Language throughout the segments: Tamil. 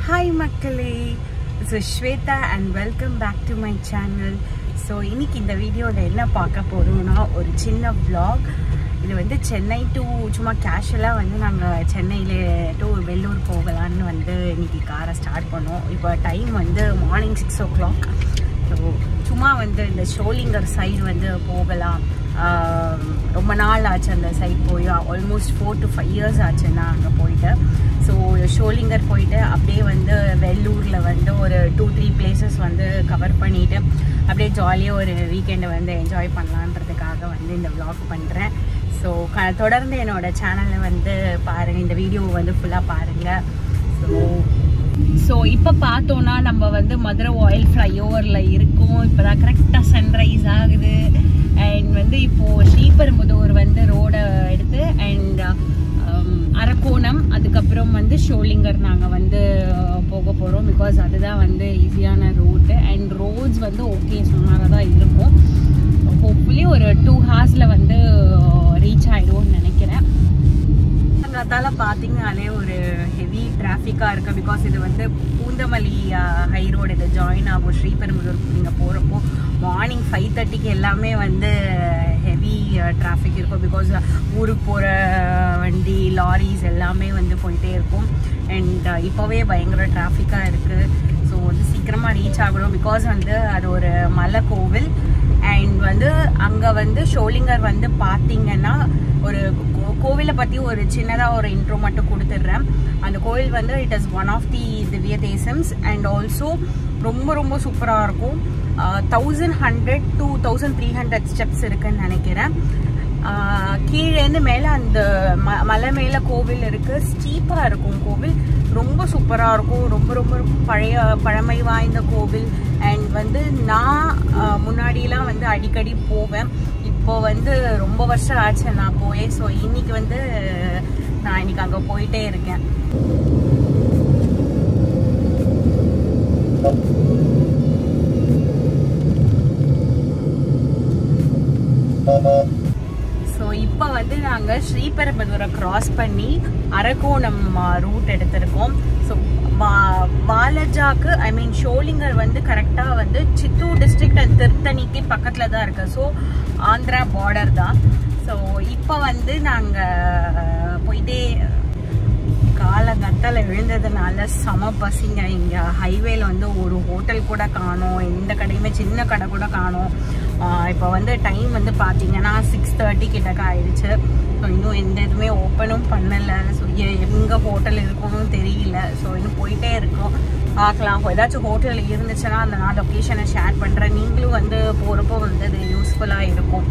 ஹாய் மக்களே so Shweta and welcome back to my channel so இன்னைக்கு இந்த வீடியோவில் என்ன பார்க்க போகிறோம்னா ஒரு சின்ன vlog இது வந்து சென்னை டு சும்மா கேஷுவலாக வந்து நாங்கள் சென்னையில் டு வெள்ளூர் போகலான்னு வந்து இன்னைக்கு காரை ஸ்டார்ட் பண்ணோம் இப்போ டைம் வந்து morning six o'clock so சும்மா வந்து இந்த ஷோலிங்கர் சைடு வந்து போகலாம் ஆம், ரொம்ப நாள் ஆச்சு அந்த சைட் போய் almost four to five years ஆச்சு நான் அங்கே போயிட்டு ஸோ ஷோலிங்கர் போயிட்டு அப்படியே வந்து வெள்ளூரில் வந்து ஒரு டூ த்ரீ பிளேசஸ் வந்து கவர் பண்ணிவிட்டு அப்படியே ஜாலியாக ஒரு வீக்கெண்டை வந்து என்ஜாய் பண்ணலான்றதுக்காக வந்து இந்த vlog பண்ணுறேன் ஸோ க தொடர்ந்து என்னோட சேனலை வந்து பாருங்கள் இந்த வீடியோவை வந்து ஃபுல்லாக பாருங்கள் ஸோ ஸோ இப்போ பார்த்தோன்னா நம்ம வந்து மதுரை ஆயில் ஃப்ளைஓவரில் இருக்கோம் இப்போ தான் கரெக்டாக சன்ரைஸ் ஆகுது அண்ட் வந்து இப்போது ஸ்ரீபெரும்புதூர் வந்து ரோடை எடுத்து அண்ட் அரக்கோணம் அதுக்கப்புறம் வந்து ஷோலிங்கர் நாங்கள் வந்து அஹ், போக போகிறோம் பிகாஸ் அதுதான் வந்து ஈஸியான ரூட்டு அண்ட் ரோட்ஸ் வந்து ஓகே சுமாராக தான் இருக்கும் ஹோப்ஃபுல்லி ஒரு டூ ஹார்ஸில் வந்து ரீச் ஆகிடுவோம்னு நினைக்கிறேன் அதால பார்த்தீங்கனாலே ஒரு ஹெவி டிராஃபிக்காக இருக்குது பிகாஸ் இது வந்து பூந்தமல்லி ஹை ரோடு இது ஜாயின் ஆகும் ஸ்ரீபெரும்புதூர் நீங்கள் போகிறப்போ மார்னிங் ஃபைவ் தேர்ட்டிக்கு எல்லாமே வந்து ஹெவி டிராஃபிக் இருக்கும் பிகாஸ் ஊருக்கு போகிற வண்டி லாரிஸ் எல்லாமே வந்து போயிட்டே இருக்கும் அண்ட் இப்போவே பயங்கர டிராஃபிக்காக இருக்குது ஸோ வந்து சீக்கிரமாக ரீச் ஆகணும் பிகாஸ் வந்து அது ஒரு மலை கோவில் அண்ட் வந்து அங்கே வந்து ஷோலிங்கர் வந்து பார்த்தீங்கன்னா ஒரு கோ- கோவிலை பற்றி ஒரு சின்னதாக ஒரு இன்ட்ரோ மட்டும் கொடுத்துட்றேன் அந்த கோவில் வந்து it is one of the Divya Desams and also ரொம்ப ரொம்ப சூப்பராக இருக்கும் thousand hundred two thousand three hundred steps இருக்குன்னு நினைக்கிறேன் ஆஹ் கீழேந்து மேலே அந்த ம மலை மேலே கோவில் இருக்குது ஸ்டீப்பாக இருக்கும் கோவில் ரொம்ப சூப்பராக இருக்கும் ரொம்ப ரொம்ப பழைய பழமை வாய்ந்த கோவில் அண்ட் வந்து நான் ஆஹ் முன்னாடிலாம் வந்து அடிக்கடி போவேன் இப்போ வந்து ரொம்ப வருஷம் ஆச்சு நான் போய் ஸோ இன்னைக்கு வந்து நான் இன்னைக்கு அங்கே போயிட்டே இருக்கேன் ஸோ இப்போ வந்து நாங்கள் ஸ்ரீபெரும்புதூரை கிராஸ் பண்ணி அரக்கோணம் ரூட் எடுத்திருக்கோம் ஸோ வா வாலஜாக்கு ஐ மீன் ஷோலிங்கர் வந்து கரெக்டாக வந்து சித்தூர் டிஸ்ட்ரிக்ட் அண்ட் திருத்தணிக்கு பக்கத்தில் தான் இருக்குது ஸோ ஆந்திரா பார்டர் தான் ஸோ இப்போ வந்து நாங்கள் போயிட்டே காலகத்தால விழுந்ததுனால செம பசிங்க இங்கே ஹைவேல வந்து ஒரு ஹோட்டல் கூட காணோம் எந்த கடையுமே சின்ன கடை கூட காணோம் இப்போ வந்து டைம் வந்து பார்த்தீங்கன்னா சிக்ஸ் தேர்ட்டி கிட்டக்க ஆயிடுச்சு ஸோ இன்னும் எந்த இதுவுமே ஓப்பனும் பண்ணலை ஸோ எங்கே ஹோட்டல் இருக்கணும்னு தெரியல ஸோ இன்னும் போயிட்டே இருக்கோம் பார்க்கலாம் ஏதாச்சும் ஹோட்டல் இருந்துச்சுன்னா அந்த நான் லொக்கேஷனை ஷேர் பண்ணுறேன் நீங்களும் வந்து போகிறப்போ வந்து அது யூஸ்ஃபுல்லாக இருக்கும்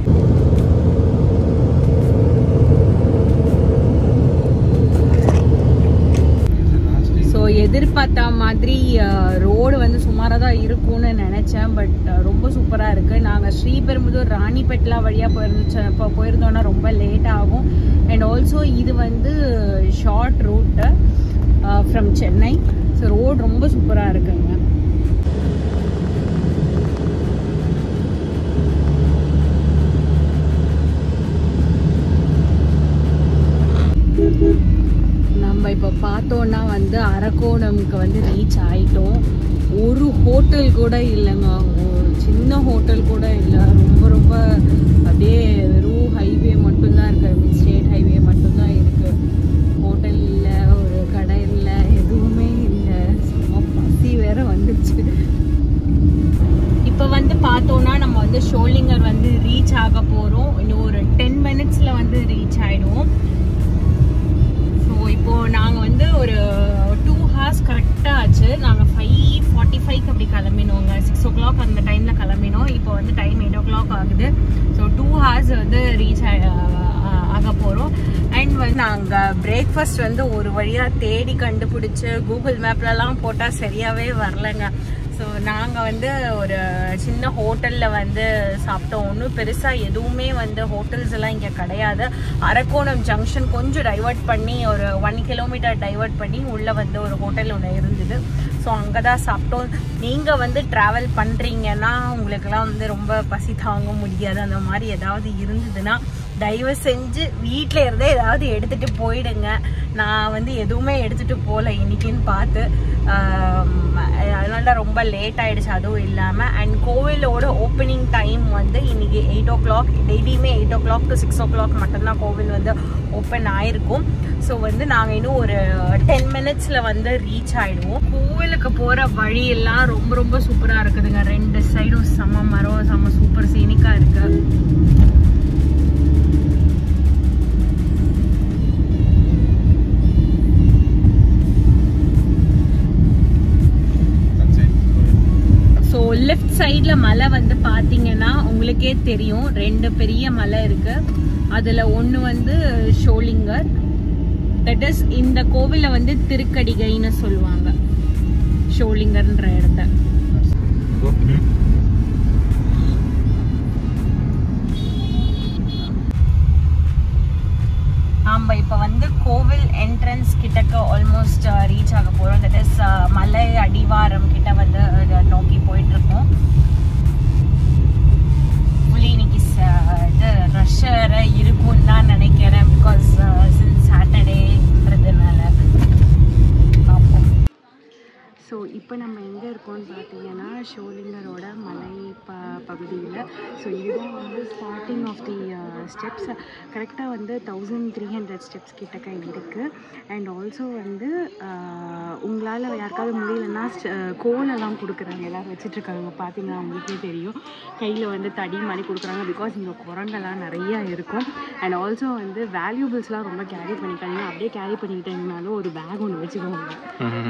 ஸோ எதிர்பார்த்த மாதிரி ரோடு வந்து சுமாராக தான் இருக்கும்னு நினச்சேன் பட் ரொம்ப சூப்பராக இருக்குது நாங்கள் ஸ்ரீபெரும்புதூர் ராணிப்பேட்டலா வழியாக போயிருந்துச்சு இப்போ போயிருந்தோன்னா ரொம்ப லேட் ஆகும் அண்ட் ஆல்சோ இது வந்து short route from Chennai so road ரொம்ப சூப்பராக இருக்குங்க நம்ம இப்போ பார்த்தோன்னா வந்து அரக்கோணம்க்கு வந்து ரீச் ஆயிட்டோம் ஒரு ஹோட்டல் கூட இல்லைங்க ஒரு சின்ன ஹோட்டல் கூட இல்லை ரொம்ப ரொம்ப அப்படியே வெறும் ஹைவே மட்டும்தான் இருக்கு ஸ்டேட் ஹைவே மட்டும்தான் இருக்கு ஹோட்டல் இல்லை ஒரு கடை இல்லை எதுவுமே இல்லை சும்மா பசி வேற வந்துச்சு இப்போ வந்து பார்த்தோன்னா நம்ம வந்து ஷோலிங்கர் வந்து ரீச் ஆக போகிறோம் இன்னும் ஒரு டென் மினிட்ஸில் வந்து ரீச் ஆகிடுவோம் ஸோ இப்போ நாங்கள் வந்து ஒரு டூ ஹார்ஸ் கரெக்டாக ஆச்சு நாங்கள் ஃபைவ் ஃபார்ட்டி ஃபைவ்க்கு அப்படி கிளம்பினோங்க சிக்ஸ் ஓ கிளாக் அந்த டைமில் கிளம்பினோம் இப்போ வந்து டைம் எயிட் ஓ கிளாக் ஆகுது ஸோ டூ ஹார்ஸ் வந்து ரீச் ஆக போகிறோம் அண்ட் வந்து நாங்கள் பிரேக்ஃபாஸ்ட் வந்து ஒரு வழியாக தேடி கண்டுபிடிச்சி கூகுள் மேப்லலாம் போட்டால் சரியாகவே வரலைங்க ஸோ நாங்கள் வந்து ஒரு சின்ன ஹோட்டலில் வந்து சாப்பிட்டோம் ஒன்றும் பெருசாக எதுவுமே வந்து ஹோட்டல்ஸ் எல்லாம் இங்கே கிடையாது அரக்கோணம் ஜங்ஷன் கொஞ்சம் டைவர்ட் பண்ணி ஒரு ஒன் கிலோமீட்டர் டைவர்ட் பண்ணி உள்ளே வந்து ஒரு ஹோட்டல் ஒன்று இருந்தது ஸோ அங்கே தான் சாப்பிட்டோம் நீங்கள் வந்து ட்ராவல் பண்ணுறீங்கன்னா உங்களுக்கெல்லாம் வந்து ரொம்ப பசி தாங்க முடியாது அந்த மாதிரி ஏதாவது இருந்ததுன்னா தயவு செஞ்சு வீட்டில் இருந்தே ஏதாவது எடுத்துட்டு போயிடுங்க நான் வந்து எதுவுமே எடுத்துட்டு போகல இன்னைக்குன்னு பார்த்து ஆம், அதனால தான் ரொம்ப லேட் ஆயிடுச்சு அதுவும் இல்லாமல் அண்ட் கோவிலோட ஓப்பனிங் டைம் வந்து இன்னைக்கு எயிட் ஓ கிளாக் டெய்லியுமே eight o'clock to six o'clock மட்டும்தான் கோவில் வந்து ஓப்பன் ஆயிருக்கும் ஸோ வந்து நாங்கள் இன்னும் ஒரு டென் மினிட்ஸில் வந்து ரீச் ஆயிடுவோம் கோவிலுக்கு போகிற வழியெல்லாம் ரொம்ப ரொம்ப சூப்பராக இருக்குதுங்க ரெண்டு சைடும் செம்ம மரம் செம்ம சூப்பர் சீனிக்காக இருக்கு ஸோ லெஃப்ட் சைடில் மலை வந்து பார்த்தீங்கன்னா உங்களுக்கே தெரியும் ரெண்டு பெரிய மலை இருக்கு அதில் ஒன்று வந்து ஷோலிங்கர் தட் இஸ் இந்த கோவிலை வந்து திருக்கடிகைன்னு சொல்லுவாங்க ஷோலிங்கர்ன்ற இடத்த நம்ம இப்போ வந்து கோவில் என்ட்ரன்ஸ் கிட்டக்க ஆல்மோஸ்ட் ரீச் ஆக போகிறோம் தட் இஸ் மலை அடிவாரம் கிட்ட வந்து அஹ், நோக்கி போயிட்டு இருக்கோம் புலி இன்னைக்கு ச- இது ரஷ் இருக்கும்னு தான் நினைக்கிறேன் பிகாஸ் சின்ஸ் சாட்டர்டேன்றதுனால பார்ப்போம் ஸோ இப்போ நம்ம எங்கே இருக்கோம்னு பார்த்தீங்கன்னா ஷோலிங்கரோட மலை ப பகுதியில் ஸோ இதுதான் வந்து ஸ்டார்டிங் ஆஃப் தி ஸ்டெப்ஸ் கரெக்டாக வந்து தௌசண்ட் த்ரீ ஹண்ட்ரட் ஸ்டெப்ஸ் கிட்டக்க இருக்குது அண்ட் ஆல்சோ வந்து உங்களால் யாருக்காவது முடியலன்னா கோலெல்லாம் கொடுக்குறாங்க எல்லோரும் வச்சிட்ருக்காங்க பார்த்தீங்கன்னா உங்களுக்கே தெரியும் கையில் வந்து தடி மாதிரி கொடுக்குறாங்க பிகாஸ் இங்கே குரங்கெல்லாம் நிறையா இருக்கும் அண்ட் ஆல்சோ வந்து வேல்யூபிள்ஸ்லாம் ரொம்ப கேரி பண்ணிக்காதீங்க அப்படியே கேரி பண்ணிக்கிட்டீங்கனாலும் ஒரு பேக் ஒன்று வச்சுக்கோங்க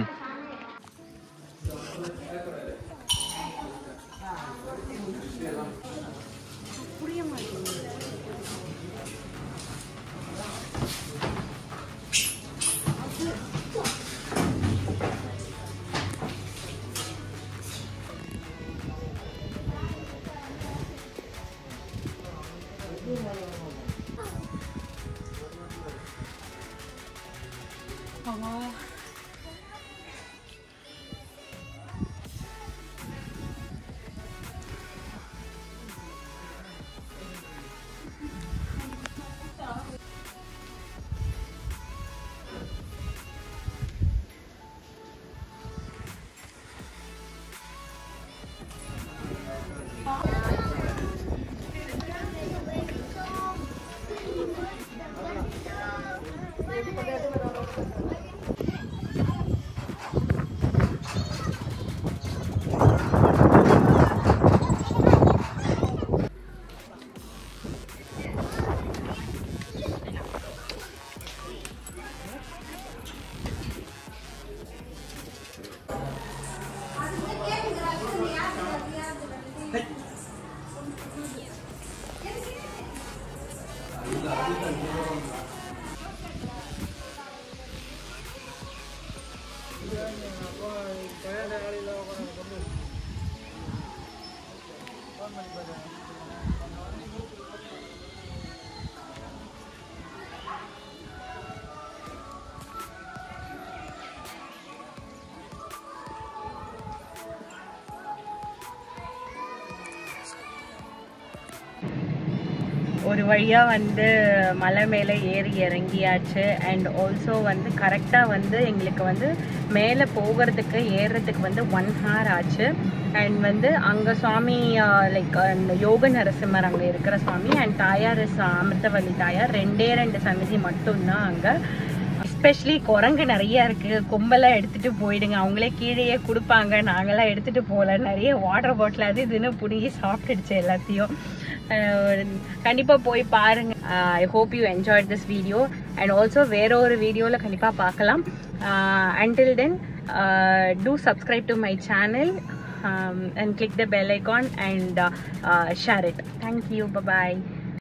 ஒரு வழியாக வந்து மலை மேலே ஏறி இறங்கியாச்சு அண்ட் ஆல்சோ வந்து கரெக்டாக வந்து எங்களுக்கு வந்து மேலே போகிறதுக்கு ஏறுறதுக்கு வந்து ஒன் ஹவர் ஆச்சு அண்ட் வந்து அங்கே சுவாமி லைக் அந்த யோக நரசிம்மர் அங்கே இருக்கிற சுவாமி அண்ட் தாயார் இஸ் அமிர்தவல்லி தாயார் ரெண்டே ரெண்டு சன்னதி மட்டும்தான் அங்கே எஸ்பெஷலி குரங்கு நிறைய இருக்கு கொம்பெல்லாம் எடுத்துட்டு போயிடுங்க அவங்களே கீழேயே கொடுப்பாங்க நாங்கெல்லாம் எடுத்துட்டு போகல நிறைய வாட்டர் பாட்டில் அது இதுன்னு பிடுங்கி சாப்பிட்டுடுச்சு எல்லாத்தையும் அஹ் கண்டிப்பா போய் பாருங்க I hope you enjoy this video and also வேற ஒரு வீடியோவில் கண்டிப்பாக பார்க்கலாம் until then do subscribe to my channel and click the bell icon and uh, uh, share it. Thank you. Bye bye.